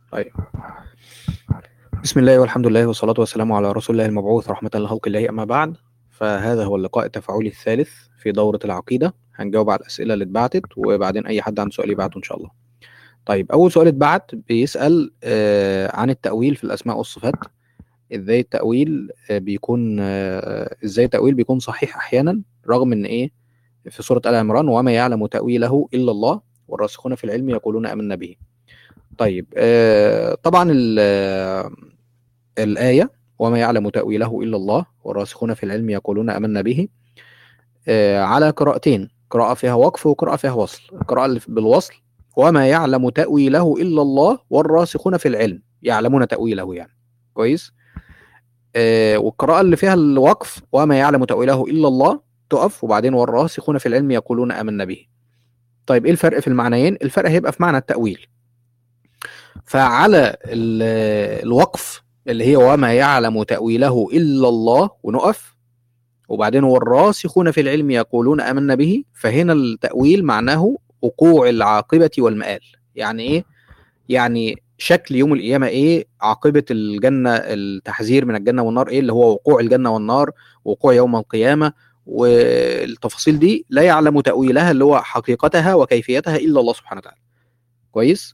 طيب بسم الله والحمد لله والصلاة والسلام على رسول الله المبعوث رحمة لخلق الله أما بعد فهذا هو اللقاء التفاعلي الثالث في دورة العقيدة هنجاوب على الأسئلة اللي اتبعتت وبعدين أي حد عنده سؤال يبعته إن شاء الله طيب أول سؤال اتبعت بيسأل آه، عن التأويل في الأسماء والصفات إزاي التأويل آه، بيكون آه، إزاي التأويل بيكون صحيح أحيانا رغم إن إيه في سورة آل عمران وما يعلم تأويله إلا الله والراسخون في العلم يقولون آمنا به طيب آه، طبعا ال- آه، الآية وما يعلم تأويله إلا الله والراسخون في العلم يقولون آمنا به آه، على قراءتين قراءة فيها وقف وقراءة فيها وصل القراءة اللي بالوصل وما يعلم تأويله إلا الله والراسخون في العلم يعلمون تأويله يعني كويس آه، والقراءة اللي فيها الوقف وما يعلم تأويله إلا الله تقف وبعدين والراسخون في العلم يقولون آمنا به طيب ايه الفرق في المعنيين الفرق هيبقى في معنى التأويل فعلى ال- الوقف اللي هي وما يعلم تأويله إلا الله ونقف وبعدين والراسخون في العلم يقولون آمنا به فهنا التأويل معناه وقوع العاقبة والمآل يعني إيه؟ يعني شكل يوم القيامة إيه؟ عاقبة الجنة التحذير من الجنة والنار إيه اللي هو وقوع الجنة والنار وقوع يوم القيامة والتفاصيل دي لا يعلم تأويلها اللي هو حقيقتها وكيفيتها إلا الله سبحانه وتعالى كويس؟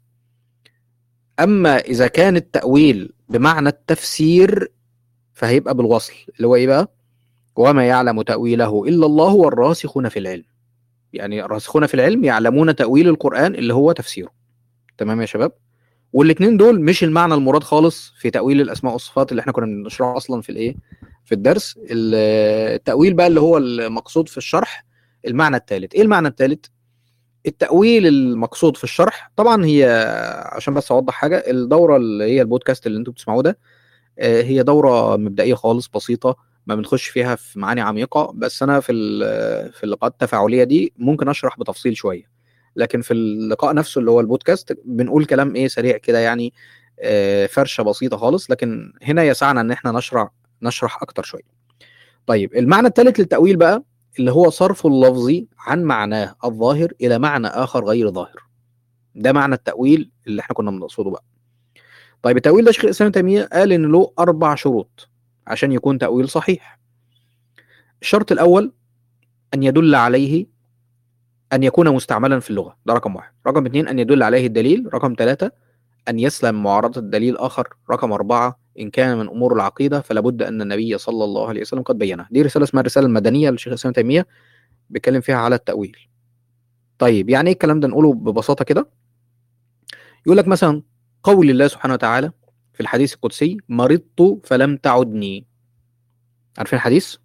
أما إذا كان التأويل بمعنى التفسير فهيبقى بالوصل اللي هو إيه بقى؟ وما يعلم تأويله إلا الله والراسخون في العلم يعني الراسخون في العلم يعلمون تأويل القرآن اللي هو تفسيره تمام يا شباب والاثنين دول مش المعنى المراد خالص في تأويل الأسماء والصفات اللي احنا كنا بنشرحه أصلا في الإيه في الدرس ال- التأويل بقى اللي هو المقصود في الشرح المعنى الثالث إيه المعنى الثالث التأويل المقصود في الشرح طبعا هي عشان بس أوضح حاجة الدورة اللي هي البودكاست اللي انتم بتسمعوه ده آه، هي دورة مبدئية خالص بسيطة ما بنخش فيها في معاني عميقة بس أنا في ال- في اللقاءات التفاعلية دي ممكن أشرح بتفصيل شوية لكن في اللقاء نفسه اللي هو البودكاست بنقول كلام إيه سريع كده يعني آه، فرشة بسيطة خالص لكن هنا يسعنا إن إحنا نشرح نشرح أكتر شوية طيب المعنى الثالث للتأويل بقى اللي هو صرف اللفظ عن معناه الظاهر إلى معنى آخر غير ظاهر ده معنى التأويل اللي احنا كنا بنقصده بقى طيب التأويل ده شيخ الإسلام ابن تيمية قال إن له أربع شروط عشان يكون تأويل صحيح الشرط الأول أن يدل عليه أن يكون مستعملا في اللغة ده رقم واحد رقم اثنين أن يدل عليه الدليل رقم ثلاثة أن يسلم معارضة الدليل آخر رقم أربعة إن كان من أمور العقيدة فلا بد أن النبي صلى الله عليه وسلم قد بينها دي رسالة اسمها الرسالة المدنية للشيخ الإسلام ابن تيمية بيتكلم فيها على التأويل طيب يعني إيه الكلام ده نقوله ببساطة كده يقول لك مثلا قول الله سبحانه وتعالى في الحديث القدسي مرضت فلم تعدني عارفين الحديث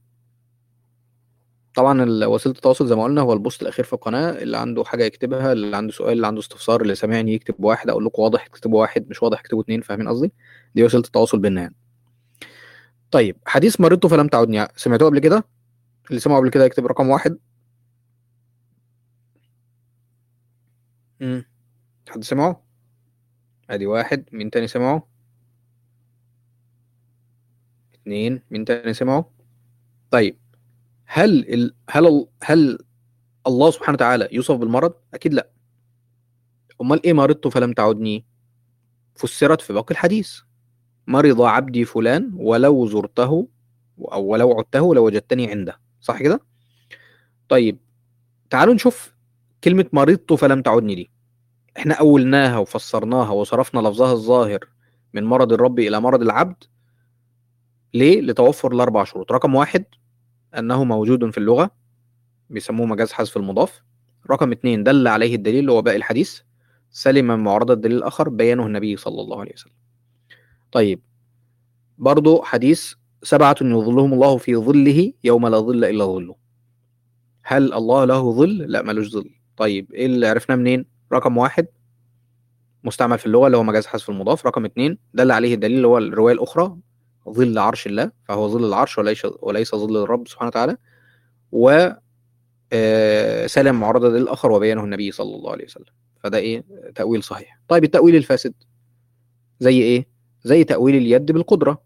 طبعا ال- وسيله التواصل زي ما قلنا هو البوست الاخير في القناه اللي عنده حاجه يكتبها اللي عنده سؤال اللي عنده استفسار اللي سامعني يكتب واحد اقول لكم واضح اكتبوا واحد مش واضح اكتبوا اتنين فاهمين قصدي دي وسيله التواصل بينا يعني طيب حديث مرضت فلم تعدني سمعتوه قبل كده اللي سمعه قبل كده يكتب رقم واحد امم حد سمعه ادي واحد مين تاني سمعه اتنين مين تاني سمعه طيب هل ال... هل ال... هل الله سبحانه وتعالى يوصف بالمرض اكيد لا امال ايه مرضت فلم تعدني فسرت في باقي الحديث مرض عبدي فلان ولو زرته او ولو عدته لوجدتني عنده صح كده طيب تعالوا نشوف كلمة مرضت فلم تعدني دي احنا أولناها وفسرناها وصرفنا لفظها الظاهر من مرض الرب إلى مرض العبد ليه؟ لتوفر الأربع شروط رقم واحد أنه موجود في اللغة بيسموه مجاز حذف المضاف رقم اتنين دل عليه الدليل اللي هو باقي الحديث سلم من معارضة الدليل الآخر بيانه النبي صلى الله عليه وسلم طيب برضو حديث سبعة يظلهم الله في ظله يوم لا ظل إلا ظله هل الله له ظل؟ لا ملوش ظل طيب ايه اللي عرفناه منين؟ رقم واحد مستعمل في اللغة اللي هو مجاز حذف المضاف رقم اتنين دل عليه الدليل اللي هو الرواية الأخرى ظل عرش الله فهو ظل العرش وليس وليس ظل الرب سبحانه وتعالى و آه، سلم معرض الدليل الآخر وبيانه النبي صلى الله عليه وسلم فده ايه تأويل صحيح طيب التأويل الفاسد زي ايه زي تأويل اليد بالقدرة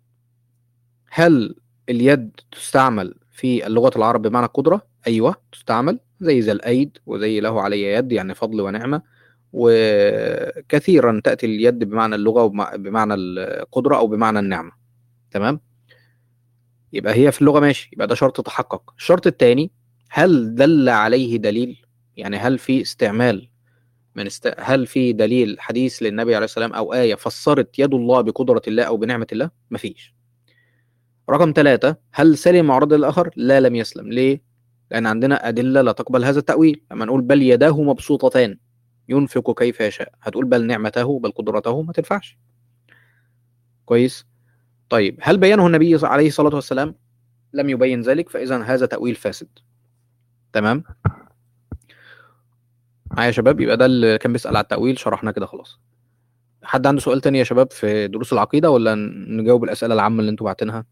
هل اليد تستعمل في اللغة العرب بمعنى القدرة ايوه تستعمل زي ذا الايد وزي له علي يد يعني فضل ونعمة وكثيرا تأتي اليد بمعنى اللغة وبمعنى القدرة أو بمعنى النعمة تمام يبقى هي في اللغة ماشي يبقى ده شرط تحقق الشرط الثاني هل دل عليه دليل يعني هل في استعمال من است... هل في دليل حديث للنبي عليه السلام أو آية فسرت يد الله بقدرة الله أو بنعمة الله مفيش رقم ثلاثة هل سلم معرض الآخر لا لم يسلم ليه لأن عندنا أدلة لا تقبل هذا التأويل لما نقول بل يداه مبسوطتان ينفق كيف يشاء هتقول بل نعمته بل قدرته ما تنفعش كويس طيب هل بينه النبي عليه الصلاة والسلام لم يبين ذلك فإذا هذا تأويل فاسد تمام معايا يا شباب يبقى ده اللي كان بيسأل على التأويل شرحنا كده خلاص حد عنده سؤال تاني يا شباب في دروس العقيدة ولا نجاوب الأسئلة العامة اللي انتوا بعتينها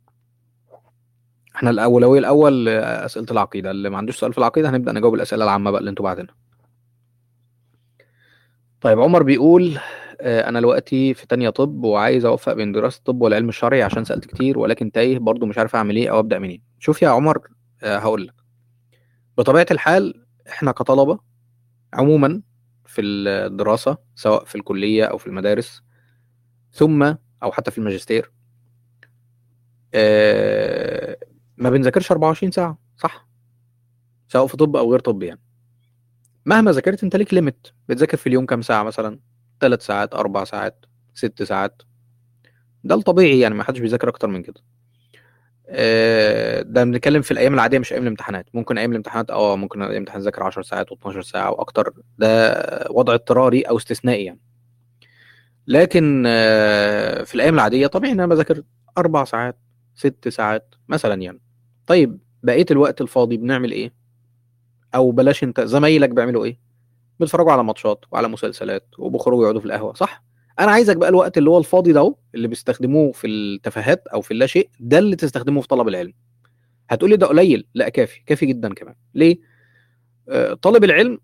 احنا الأولوية الأول أسئلة العقيدة اللي ما عندوش سؤال في العقيدة هنبدأ نجاوب الأسئلة العامة بقى اللي انتوا بعتينها طيب عمر بيقول آه، انا دلوقتي في تانية طب وعايز اوفق بين دراسة الطب والعلم الشرعي عشان سألت كتير ولكن تايه برضو مش عارف اعمل ايه او ابدأ منين شوف يا عمر آه، هقول لك بطبيعة الحال احنا كطلبة عموما في الدراسة سواء في الكلية او في المدارس ثم او حتى في الماجستير آه، ما بنذاكرش 24 ساعة صح سواء في طب او غير طب يعني مهما ذاكرت انت ليك ليميت بتذاكر في اليوم كام ساعة مثلا ثلاث ساعات أربع ساعات ست ساعات ده الطبيعي يعني ما حدش بيذاكر أكتر من كده آه، ده بنتكلم في الأيام العادية مش أيام الامتحانات ممكن أيام الامتحانات أه ممكن أيام الامتحان تذاكر 10 ساعات و12 ساعة وأكتر ده وضع اضطراري أو استثنائي يعني لكن آه، في الأيام العادية طبيعي إن أنا بذاكر أربع ساعات ست ساعات مثلا يعني طيب بقية الوقت الفاضي بنعمل إيه؟ أو بلاش أنت زمايلك بيعملوا إيه؟ بيتفرجوا على ماتشات وعلى مسلسلات وبيخرجوا يقعدوا في القهوه صح انا عايزك بقى الوقت اللي هو الفاضي ده اللي بيستخدموه في التفاهات او في اللا شيء ده اللي تستخدمه في طلب العلم هتقول لي ده قليل لا كافي كافي جدا كمان ليه آه طالب العلم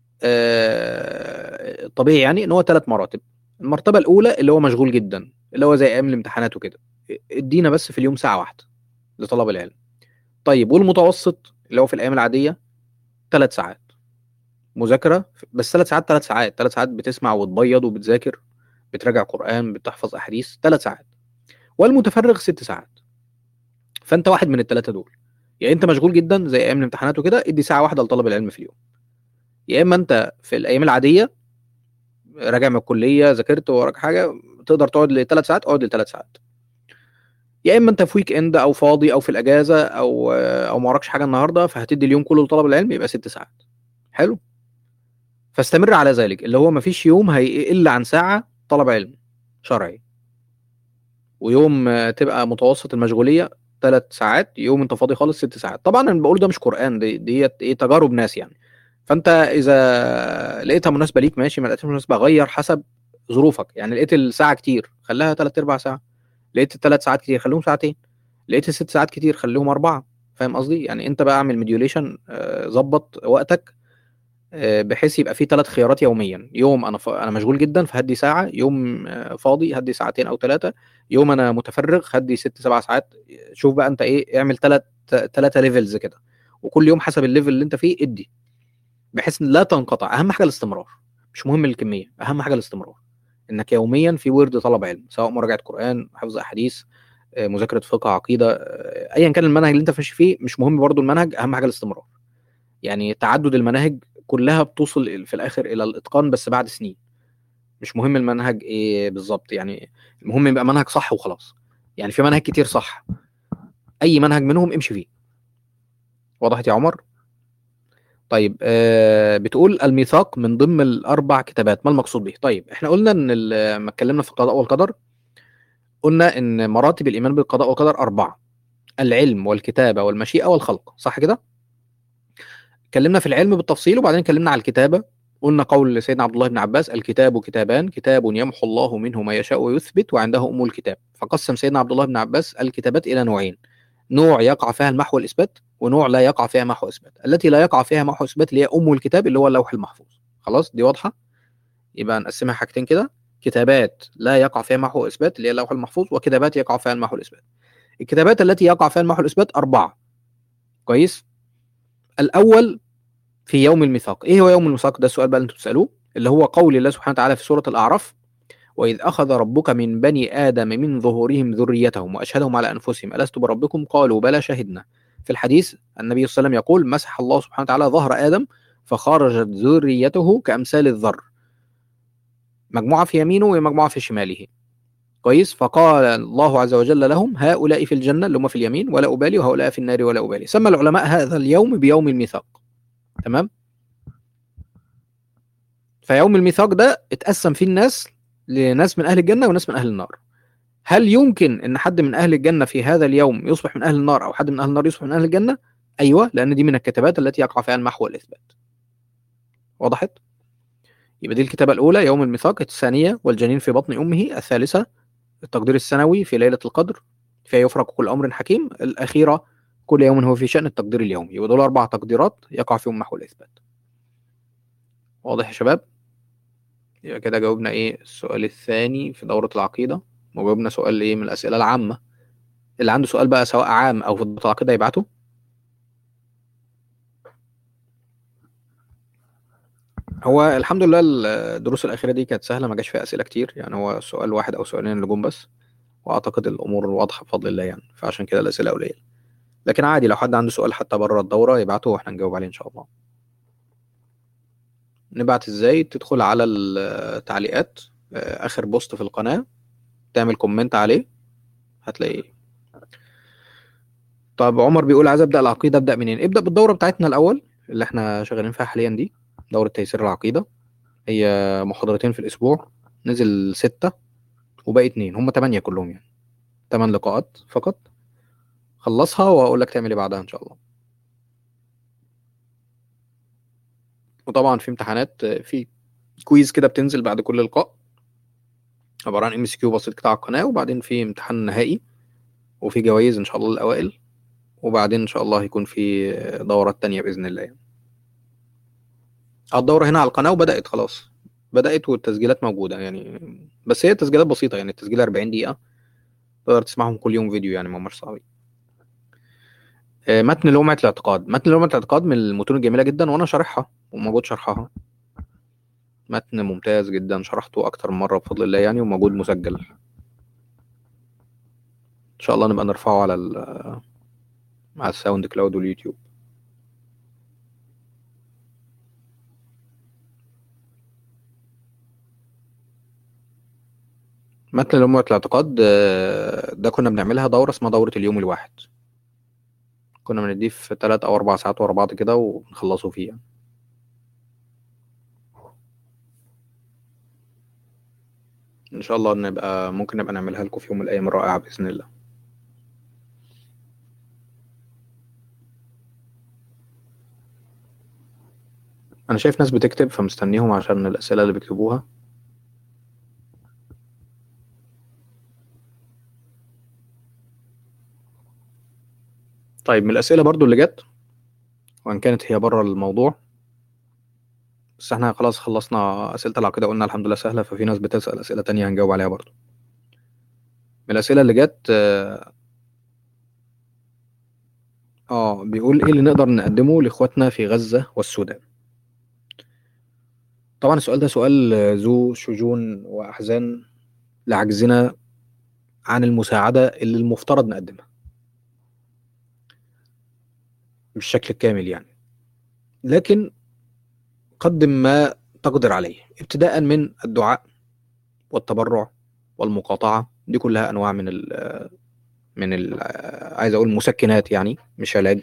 آه طبيعي يعني ان هو ثلاث مراتب المرتبه الاولى اللي هو مشغول جدا اللي هو زي ايام الامتحانات وكده ادينا بس في اليوم ساعه واحده لطلب العلم طيب والمتوسط اللي هو في الايام العاديه ثلاث ساعات مذاكره بس ثلاث ساعات ثلاث ساعات ثلاث ساعات بتسمع وتبيض وبتذاكر بتراجع قران بتحفظ احاديث ثلاث ساعات والمتفرغ ست ساعات فانت واحد من الثلاثه دول يا يعني انت مشغول جدا زي ايام الامتحانات وكده ادي ساعه واحده لطلب العلم في اليوم يا اما انت في الايام العاديه راجع من الكليه ذاكرت وراك حاجه تقدر تقعد لثلاث ساعات اقعد لثلاث ساعات يا اما انت في ويك اند او فاضي او في الاجازه او او ما وراكش حاجه النهارده فهتدي اليوم كله لطلب العلم يبقى ست ساعات حلو فاستمر على ذلك اللي هو مفيش يوم هيقل عن ساعة طلب علم شرعي ويوم تبقى متوسط المشغولية ثلاث ساعات يوم انت فاضي خالص ست ساعات طبعا انا بقول ده مش قرآن دي ديت ايه تجارب ناس يعني فانت اذا لقيتها مناسبة ليك ماشي ما لقيتهاش مناسبة غير حسب ظروفك يعني لقيت الساعة كتير خليها ثلاث ارباع ساعة لقيت الثلاث ساعات كتير خليهم ساعتين لقيت الست ساعات كتير خليهم اربعة فاهم قصدي يعني انت بقى اعمل ميديوليشن ظبط وقتك آه، بحيث يبقى في ثلاث خيارات يوميا يوم انا ف... انا مشغول جدا فهدي ساعه يوم آه، فاضي هدي ساعتين او ثلاثه يوم انا متفرغ هدي ست سبع ساعات شوف بقى انت ايه اعمل ثلاث ثلاثه ليفلز كده وكل يوم حسب الليفل اللي انت فيه ادي بحيث لا تنقطع اهم حاجه الاستمرار مش مهم الكميه اهم حاجه الاستمرار انك يوميا في ورد طلب علم سواء مراجعه قران حفظ احاديث آه، مذاكره فقه عقيده ايا كان المنهج اللي انت ماشي فيه مش مهم برضو المنهج اهم حاجه الاستمرار يعني تعدد المناهج كلها بتوصل في الاخر الى الاتقان بس بعد سنين مش مهم المنهج ايه بالظبط يعني المهم يبقى منهج صح وخلاص يعني في منهج كتير صح اي منهج منهم امشي فيه وضحت يا عمر طيب آه بتقول الميثاق من ضمن الاربع كتابات ما المقصود به طيب احنا قلنا ان لما اتكلمنا في القضاء والقدر قلنا ان مراتب الايمان بالقضاء والقدر اربعه العلم والكتابه والمشيئه والخلق صح كده اتكلمنا في العلم بالتفصيل وبعدين اتكلمنا على الكتابه قلنا قول سيدنا عبد الله بن عباس الكتاب كتابان كتاب يمحو الله منه ما يشاء ويثبت وعنده ام الكتاب فقسم سيدنا عبد الله بن عباس الكتابات الى نوعين نوع يقع فيها المحو والاثبات ونوع لا يقع فيها محو اثبات التي لا يقع فيها محو اثبات اللي هي ام الكتاب اللي هو اللوح المحفوظ خلاص دي واضحه يبقى نقسمها حاجتين كده كتابات لا يقع فيها محو اثبات اللي هي اللوح المحفوظ وكتابات يقع فيها المحو الاثبات الكتابات التي يقع فيها المحو الاثبات اربعه كويس الاول في يوم الميثاق ايه هو يوم الميثاق ده السؤال بقى اللي انتوا بتسالوه اللي هو قول الله سبحانه وتعالى في سورة الأعراف وإذ أخذ ربك من بني آدم من ظهورهم ذريتهم وأشهدهم على أنفسهم ألست بربكم قالوا بلى شهدنا في الحديث النبي صلى الله عليه وسلم يقول مسح الله سبحانه وتعالى ظهر آدم فخرجت ذريته كأمثال الذر مجموعة في يمينه ومجموعة في شماله كويس فقال الله عز وجل لهم هؤلاء في الجنة اللي هم في اليمين ولا أبالي وهؤلاء في النار ولا أبالي سمى العلماء هذا اليوم بيوم الميثاق تمام فيوم الميثاق ده اتقسم فيه الناس لناس من أهل الجنة وناس من أهل النار هل يمكن ان حد من اهل الجنه في هذا اليوم يصبح من اهل النار او حد من اهل النار يصبح من اهل الجنه ايوه لان دي من الكتابات التي يقع فيها المحو والاثبات وضحت يبقى دي الكتابه الاولى يوم الميثاق الثانيه والجنين في بطن امه الثالثه التقدير السنوي في ليله القدر فيها يفرق كل امر حكيم الاخيره كل يوم هو في شان التقدير اليومي يبقى دول اربع تقديرات يقع فيهم محو الاثبات واضح يا شباب يبقى كده جاوبنا ايه السؤال الثاني في دوره العقيده وجاوبنا سؤال ايه من الاسئله العامه اللي عنده سؤال بقى سواء عام او في دوره العقيده يبعته هو الحمد لله الدروس الاخيره دي كانت سهله ما جاش فيها اسئله كتير يعني هو سؤال واحد او سؤالين اللي جم بس واعتقد الامور واضحه بفضل الله يعني فعشان كده الاسئله قليله لكن عادي لو حد عنده سؤال حتى بره الدوره يبعته واحنا نجاوب عليه ان شاء الله نبعت ازاي تدخل على التعليقات اخر بوست في القناه تعمل كومنت عليه هتلاقيه طب عمر بيقول عايز ابدا العقيده ابدا منين ابدا بالدوره بتاعتنا الاول اللي احنا شغالين فيها حاليا دي دوره تيسير العقيده هي محاضرتين في الاسبوع نزل ستة وباقي اتنين هم تمانية كلهم يعني تمن لقاءات فقط خلصها واقول لك تعمل ايه بعدها ان شاء الله وطبعا في امتحانات في كويز كده بتنزل بعد كل لقاء عباره عن ام اس كيو بسيط كده على القناه وبعدين في امتحان نهائي وفي جوائز ان شاء الله للاوائل وبعدين ان شاء الله يكون في دورات تانية باذن الله يعني. الدوره هنا على القناه وبدات خلاص بدات والتسجيلات موجوده يعني بس هي تسجيلات بسيطه يعني التسجيل 40 دقيقه تقدر تسمعهم كل يوم فيديو يعني ما هماش صعبين متن لومعة الاعتقاد متن لومعة الاعتقاد من المتون الجميلة جدا وأنا شارحها وموجود شرحها متن ممتاز جدا شرحته أكتر من مرة بفضل الله يعني وموجود مسجل إن شاء الله نبقى نرفعه على ال على الساوند كلاود واليوتيوب متن لومعة الاعتقاد ده كنا بنعملها دورة اسمها دورة اليوم الواحد كنا بنديه في تلات أو أربع ساعات ورا بعض كده ونخلصه فيه يعني. إن شاء الله نبقى ممكن نبقى نعملها لكم في يوم من الأيام الرائعة بإذن الله أنا شايف ناس بتكتب فمستنيهم عشان الأسئلة اللي بيكتبوها طيب من الأسئلة برضو اللي جت وإن كانت هي بره الموضوع بس احنا خلاص خلصنا أسئلة العقيدة قلنا الحمد لله سهلة ففي ناس بتسأل أسئلة تانية هنجاوب عليها برضو من الأسئلة اللي جت اه بيقول ايه اللي نقدر نقدمه لإخواتنا في غزة والسودان طبعا السؤال ده سؤال ذو شجون وأحزان لعجزنا عن المساعدة اللي المفترض نقدمها بالشكل الكامل يعني لكن قدم ما تقدر عليه ابتداء من الدعاء والتبرع والمقاطعة دي كلها أنواع من ال من ال عايز أقول مسكنات يعني مش علاج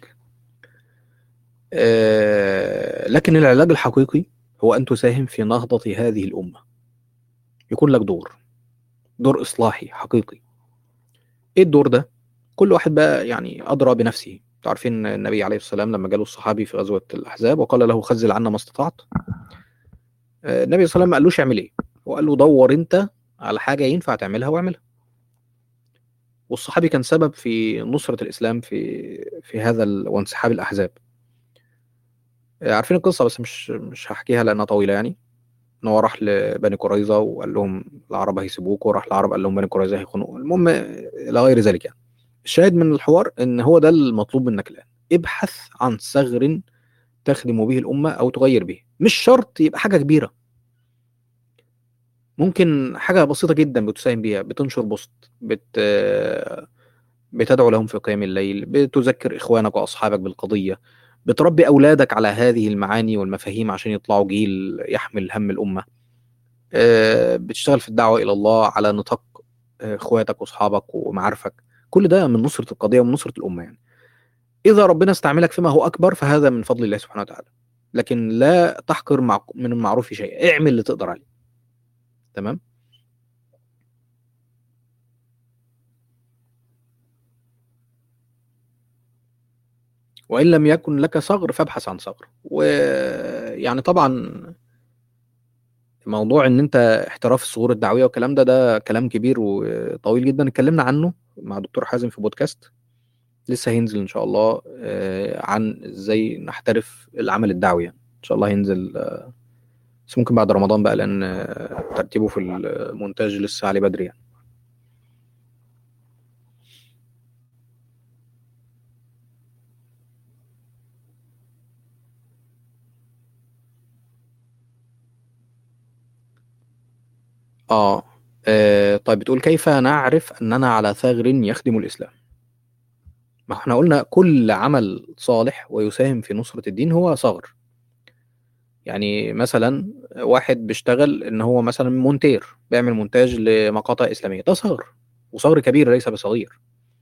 لكن العلاج الحقيقي هو أن تساهم في نهضة هذه الأمة يكون لك دور دور إصلاحي حقيقي إيه الدور ده؟ كل واحد بقى يعني أدرى بنفسه عارفين النبي عليه الصلاة والسلام لما جاله الصحابي في غزوة الأحزاب وقال له خزل عنا ما استطعت النبي صلى الله عليه وسلم ما قالوش اعمل ايه هو قال له دور انت على حاجة ينفع تعملها واعملها والصحابي كان سبب في نصرة الإسلام في في هذا وانسحاب الأحزاب عارفين القصة بس مش مش هحكيها لأنها طويلة يعني إن هو راح لبني قريظة وقال لهم العرب هيسيبوك وراح العرب قال لهم بني قريظة هيخونوا المهم إلى غير ذلك يعني الشاهد من الحوار ان هو ده المطلوب منك الان ابحث عن ثغر تخدم به الامه او تغير به مش شرط يبقى حاجه كبيره ممكن حاجة بسيطة جدا بتساهم بيها بتنشر بوست بت بتدعو لهم في قيام الليل بتذكر إخوانك وأصحابك بالقضية بتربي أولادك على هذه المعاني والمفاهيم عشان يطلعوا جيل يحمل هم الأمة آه، بتشتغل في الدعوة إلى الله على نطاق آه، إخواتك وأصحابك ومعارفك كل ده من نصرة القضية ومن نصرة الأمة يعني إذا ربنا استعملك فيما هو أكبر فهذا من فضل الله سبحانه وتعالى لكن لا تحقر مع من المعروف شيئا اعمل اللي تقدر عليه تمام وإن لم يكن لك صغر فابحث عن صغر ويعني طبعا موضوع ان انت احتراف الصغور الدعويه والكلام ده ده كلام كبير وطويل جدا اتكلمنا عنه مع دكتور حازم في بودكاست لسه هينزل ان شاء الله آه، عن ازاي نحترف العمل الدعوي يعني ان شاء الله هينزل آه، بس ممكن بعد رمضان بقى لان آه، ترتيبه في المونتاج لسه عليه بدري يعني آه. آه طيب بتقول كيف نعرف أننا على ثغر يخدم الإسلام؟ ما احنا قلنا كل عمل صالح ويساهم في نصرة الدين هو ثغر يعني مثلا واحد بيشتغل ان هو مثلا مونتير بيعمل مونتاج لمقاطع اسلاميه ده ثغر وثغر كبير ليس بصغير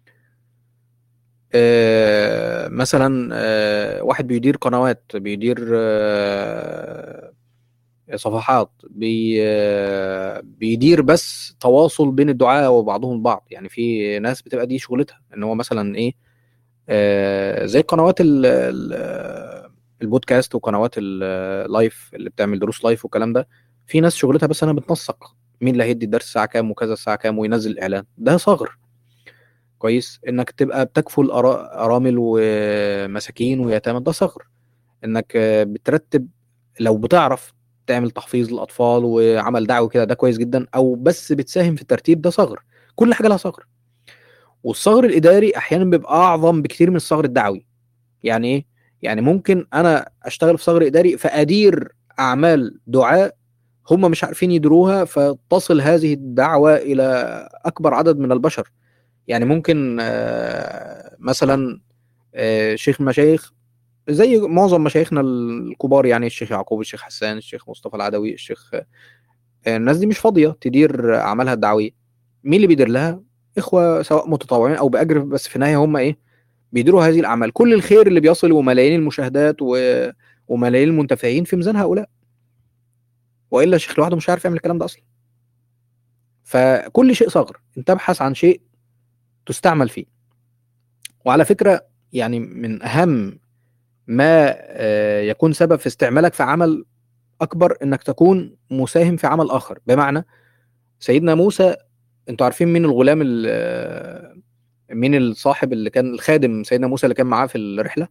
آه مثلا آه واحد بيدير قنوات بيدير آه صفحات بي بيدير بس تواصل بين الدعاء وبعضهم البعض يعني في ناس بتبقى دي شغلتها ان هو مثلا ايه آه زي قنوات البودكاست وقنوات اللايف اللي بتعمل دروس لايف والكلام ده في ناس شغلتها بس انا بتنسق مين اللي هيدي الدرس الساعه كام وكذا الساعه كام وينزل الاعلان ده ثغر كويس انك تبقى بتكفل ارامل ومساكين ويتامى ده ثغر انك بترتب لو بتعرف تعمل تحفيظ للاطفال وعمل دعوي كده ده كويس جدا او بس بتساهم في الترتيب ده ثغر كل حاجه لها ثغر والثغر الاداري احيانا بيبقى اعظم بكتير من الثغر الدعوي يعني ايه يعني ممكن انا اشتغل في ثغر اداري فادير اعمال دعاء هم مش عارفين يدروها فتصل هذه الدعوه الى اكبر عدد من البشر يعني ممكن آه، مثلا آه، شيخ المشايخ زي معظم مشايخنا الكبار يعني الشيخ يعقوب الشيخ حسان الشيخ مصطفى العدوي الشيخ الناس دي مش فاضيه تدير اعمالها الدعويه مين اللي بيدير لها اخوه سواء متطوعين او باجر بس في النهايه هم ايه بيديروا هذه الاعمال كل الخير اللي بيصل وملايين المشاهدات و... وملايين المنتفعين في ميزان هؤلاء والا الشيخ لوحده مش عارف يعمل الكلام ده اصلا فكل شيء صغر انت ابحث عن شيء تستعمل فيه وعلى فكره يعني من اهم ما آه، يكون سبب في استعمالك في عمل اكبر انك تكون مساهم في عمل اخر بمعنى سيدنا موسى انتوا عارفين مين الغلام آه، مين الصاحب اللي كان الخادم سيدنا موسى اللي كان معاه في الرحله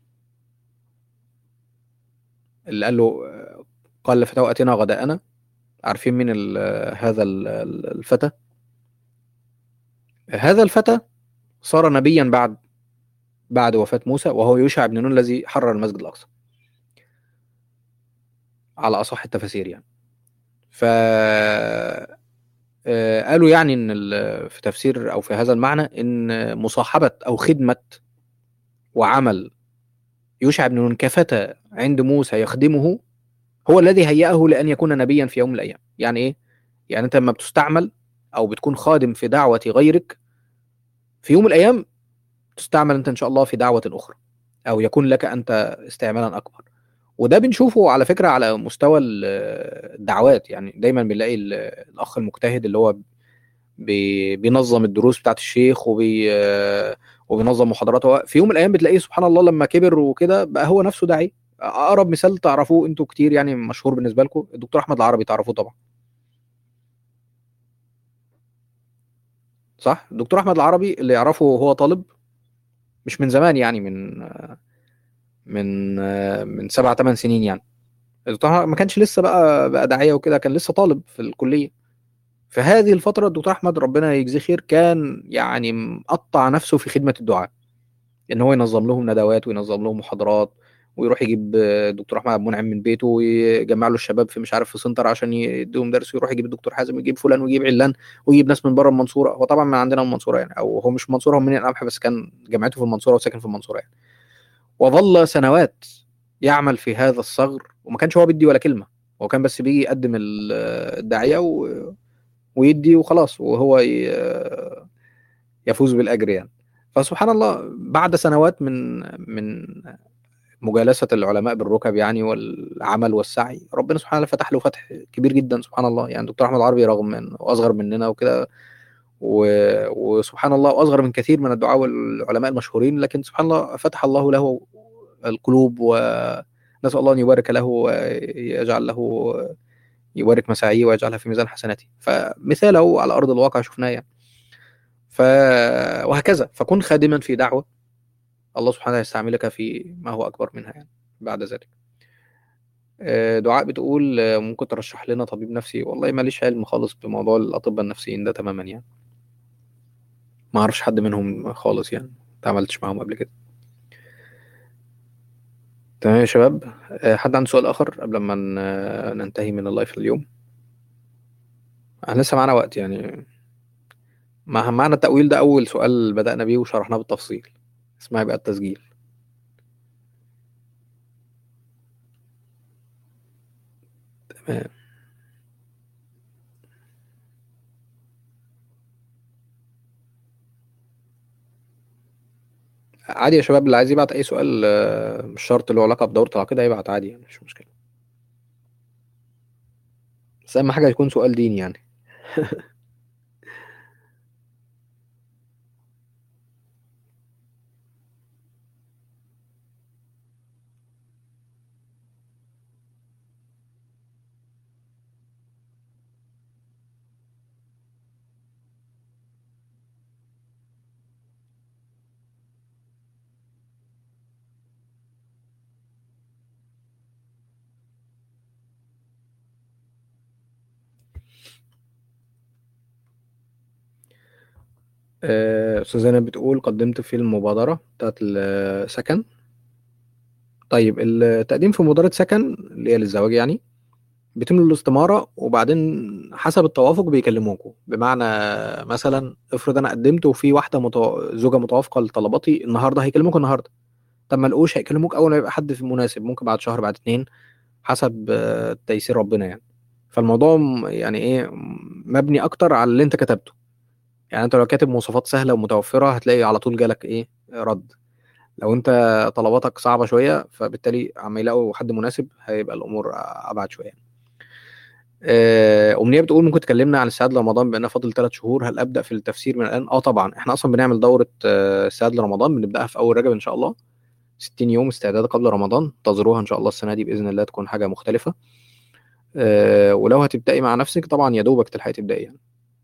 اللي قال له قال لفتاه اتنا غداءنا عارفين مين هذا الفتى هذا الفتى صار نبيا بعد بعد وفاة موسى وهو يوشع بن نون الذي حرر المسجد الأقصى على أصح التفاسير يعني ف آه، قالوا يعني ان في تفسير او في هذا المعنى ان مصاحبه او خدمه وعمل يوشع بن نون كفتى عند موسى يخدمه هو الذي هيأه لأن يكون نبيا في يوم من الأيام يعني إيه؟ يعني أنت لما بتستعمل أو بتكون خادم في دعوة غيرك في يوم من الأيام تستعمل انت ان شاء الله في دعوه اخرى او يكون لك انت استعمالا اكبر وده بنشوفه على فكره على مستوى الدعوات يعني دايما بنلاقي الاخ المجتهد اللي هو بينظم الدروس بتاعت الشيخ وبي وبينظم محاضراته في يوم من الايام بتلاقيه سبحان الله لما كبر وكده بقى هو نفسه داعي اقرب مثال تعرفوه انتوا كتير يعني مشهور بالنسبه لكم الدكتور احمد العربي تعرفوه طبعا صح الدكتور احمد العربي اللي يعرفه وهو طالب مش من زمان يعني من من من سبع ثمان سنين يعني ما كانش لسه بقى بقى داعيه وكده كان لسه طالب في الكليه في هذه الفتره الدكتور احمد ربنا يجزيه خير كان يعني مقطع نفسه في خدمه الدعاء ان هو ينظم لهم ندوات وينظم لهم محاضرات ويروح يجيب الدكتور احمد عبد المنعم من بيته ويجمع له الشباب في مش عارف في سنتر عشان يديهم درس ويروح يجيب الدكتور حازم ويجيب فلان ويجيب علان ويجيب ناس من بره المنصوره هو طبعا من عندنا من المنصوره يعني او هو مش من المنصوره هو من القمح بس كان جامعته في المنصوره وساكن في المنصوره يعني وظل سنوات يعمل في هذا الصغر وما كانش هو بيدي ولا كلمه هو كان بس بيجي يقدم الداعيه و... ويدي وخلاص وهو ي... يفوز بالاجر يعني فسبحان الله بعد سنوات من من مجالسة العلماء بالركب يعني والعمل والسعي ربنا سبحانه وتعالى فتح له فتح كبير جدا سبحان الله يعني دكتور أحمد عربي رغم انه أصغر مننا وكده و... وسبحان الله وأصغر من كثير من الدعاء والعلماء المشهورين لكن سبحان الله فتح الله له القلوب ونسأل الله أن يبارك له ويجعل له يبارك مساعيه ويجعلها في ميزان حسناته فمثاله على أرض الواقع شفناه يعني ف... وهكذا فكن خادما في دعوة الله سبحانه وتعالى يستعملك في ما هو أكبر منها يعني بعد ذلك آه، دعاء بتقول آه، ممكن ترشح لنا طبيب نفسي والله ماليش علم خالص بموضوع الأطباء النفسيين ده تماما يعني ما اعرفش حد منهم خالص يعني تعاملتش معاهم قبل كده تمام يا شباب آه، حد عنده سؤال آخر قبل ما ننتهي من اللايف اليوم احنا لسه معانا وقت يعني مع معنى التأويل ده أول سؤال بدأنا بيه وشرحناه بالتفصيل اسمها بقى التسجيل تمام عادي يا شباب اللي عايز يبعت اي سؤال آه، مش شرط له علاقه بدوره العقيده يبعت عادي يعني مش مشكله بس اهم حاجه يكون سؤال ديني يعني آه، أستاذ زينب بتقول قدمت في المبادرة بتاعت السكن طيب التقديم في مبادرة سكن اللي هي للزواج يعني بيتم الاستمارة وبعدين حسب التوافق بيكلموكوا بمعنى مثلا افرض انا قدمت وفي واحدة متو... زوجة متوافقة لطلباتي النهاردة هيكلموك النهاردة طب ما لقوش هيكلموك اول ما يبقى حد مناسب ممكن بعد شهر بعد اتنين حسب آه، تيسير ربنا يعني فالموضوع يعني ايه مبني اكتر على اللي انت كتبته يعني انت لو كاتب مواصفات سهله ومتوفره هتلاقي على طول جالك ايه رد لو انت طلباتك صعبه شويه فبالتالي عم يلاقوا حد مناسب هيبقى الامور ابعد شويه آه، امنيه بتقول ممكن تكلمنا عن السعاد لرمضان بان فاضل ثلاث شهور هل ابدا في التفسير من الان اه طبعا احنا اصلا بنعمل دوره السعاد آه، لرمضان بنبداها في اول رجب ان شاء الله 60 يوم استعداد قبل رمضان انتظروها ان شاء الله السنه دي باذن الله تكون حاجه مختلفه أه ولو هتبداي مع نفسك طبعا يا دوبك تلحقي تبداي يعني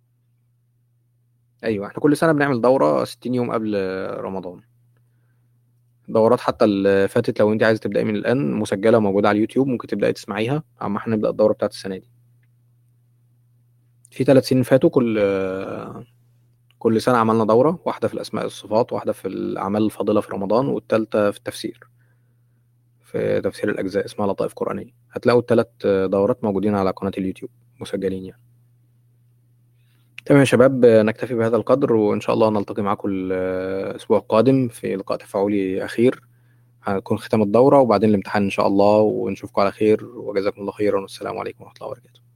ايوه احنا كل سنه بنعمل دوره 60 يوم قبل رمضان دورات حتى اللي فاتت لو انت عايزه تبداي من الان مسجله موجوده على اليوتيوب ممكن تبداي تسمعيها اما احنا نبدا الدوره بتاعت السنه دي في ثلاث سنين فاتوا كل كل سنه عملنا دوره واحده في الاسماء والصفات واحده في الاعمال الفاضله في رمضان والثالثه في التفسير في تفسير الاجزاء اسمها لطائف قرانيه هتلاقوا الثلاث دورات موجودين على قناه اليوتيوب مسجلين يعني تمام يا شباب نكتفي بهذا القدر وإن شاء الله نلتقي معكم الأسبوع القادم في لقاء تفاعلي أخير هيكون ختام الدورة وبعدين الامتحان إن شاء الله ونشوفكم على خير وجزاكم الله خيرا والسلام عليكم ورحمة الله وبركاته